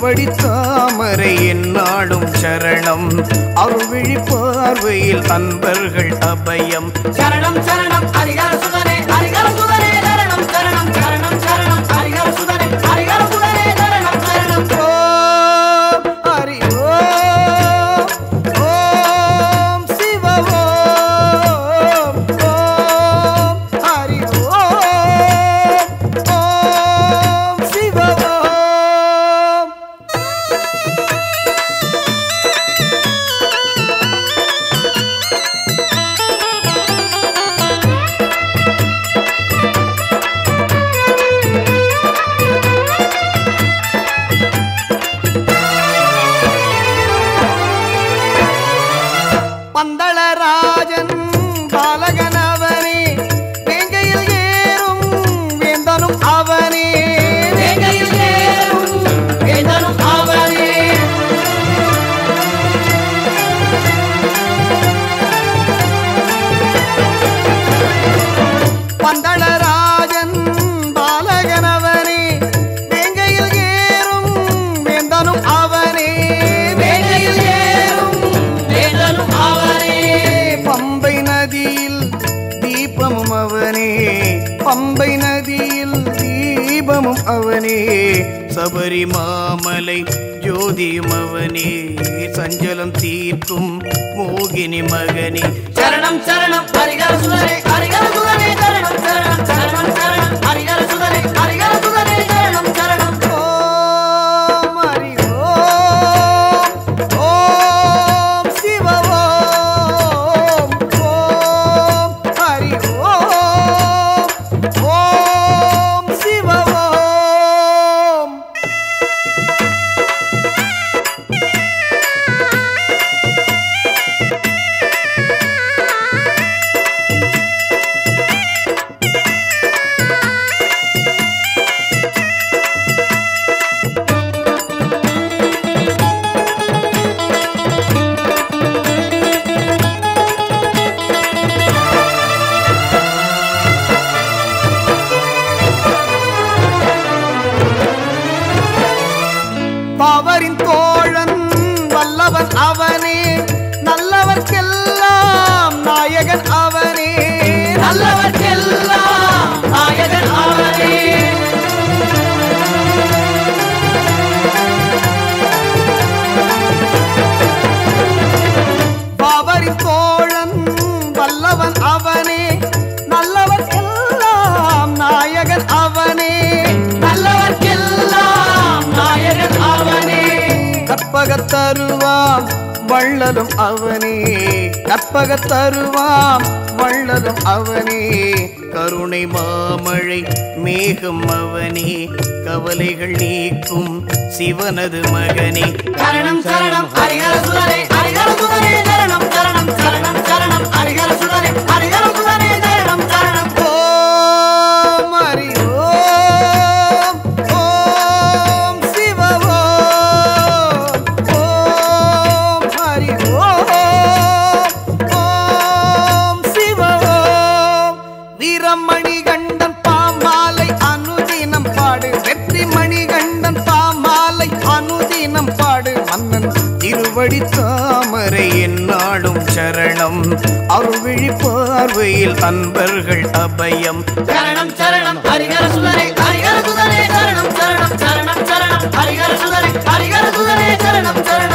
திருவடி தாமரை என்னாடும் சரணம் அருள்விழி பார்வையில் அன்பர்கள் அபயம் சரணம் சரணம் ஹரிஹர சுதனே ஹரிஹர சுதனே சரணம் சரணம் சரணம் சரணம் ஹரிஹர சுதனே ஹரிஹர சுதனே சரணம் சரணம் ஓம் ஹரி ஓம் ஓம் சிவ ஓம் ஓம் ஹரி ஓம் ஓம் சிவ ஓம் பந்தளராஜன் பாலகன் அவனே வேங்கையில் ஏறும் வேந்தனும் அவனே வேங்கையில் ஏறும் வேந்தனும் அவனே பந்தளராஜன் பாலகன் அவனே வேங்கையில் ஏறும் வேந்தனும் அவனே வேங்கையில் ஏறும் வேந்தனும் அவனே பம்பை நதியில் தீபமும் அவனே பம்பை நதியில் தீபமும் அவனே சபரிமாமலை ஜோதியும் அவனே சஞ்சலம் தீர்க்கும் மோகினி மகனே சரணம் சரணம் ஹரிஹர சுதனே ஹரிஹர சுதனே சரணம் சரணம் சரணம் சரணம் ஹரிஹர சுதனே ஹரிஹர சுதனே சரணம் சரணம் ஓம் ஹரி ஓம் ஓம் சிவ ஓம் ஓம் ஹரி ஓம் ஓம் சிவ ஓம் பாவரின் தோழன் வல்லவன் அவனே நல்லவர்க்கெல்லாம் நாயகன் அவனே நல்லவர்க்கெல்லாம் நாயகன் அவனே பாவரின் தோழன் வல்லவன் அவனே நல்லவர்க்கெல்லாம் நாயகன் அவனே நல்லவர்க்கெல்லாம் நாயகன் அவனே கற்பகத் தருவாம் வள்ளலும் அவனே கற்பகத் தருவாம் வள்ளலும் அவனே கருணை மாமழை மேகம் அவனே கவலைகள் நீக்கும் சிவனது மகனே சரணம் சரணம் ஹரிஹர சுதனே ஹரிஹர சுதனே சரணம் சரணம் சரணம் சரணம் ஹரிஹர சுதனே ஹரிஹர சுதனே சரணம் சரணம் ஓம் ஹரி ஓம் ஓம் சிவ ஓம் ஓம் ஹரி ஓம் ஓம் சிவ ஓம் வீரமணி கண்டன் பாமாலை அனுதினம் பாடு வெற்றி மணிகண்டன் பாமாலை அனுதினம் பாடு மன்னன் திருவடி தாமரை என்னாடும் சரணம் அருள்விழி பார்வையில் அன்பர்கள் அபயம் சரணம் சரணம் ஹரிஹர சுதனே ஹரிஹர சுதனே சரணம் சரணம் சரணம் சரணம் ஹரிஹர சுதனே ஹரிஹர சுதனே சரணம் சரணம்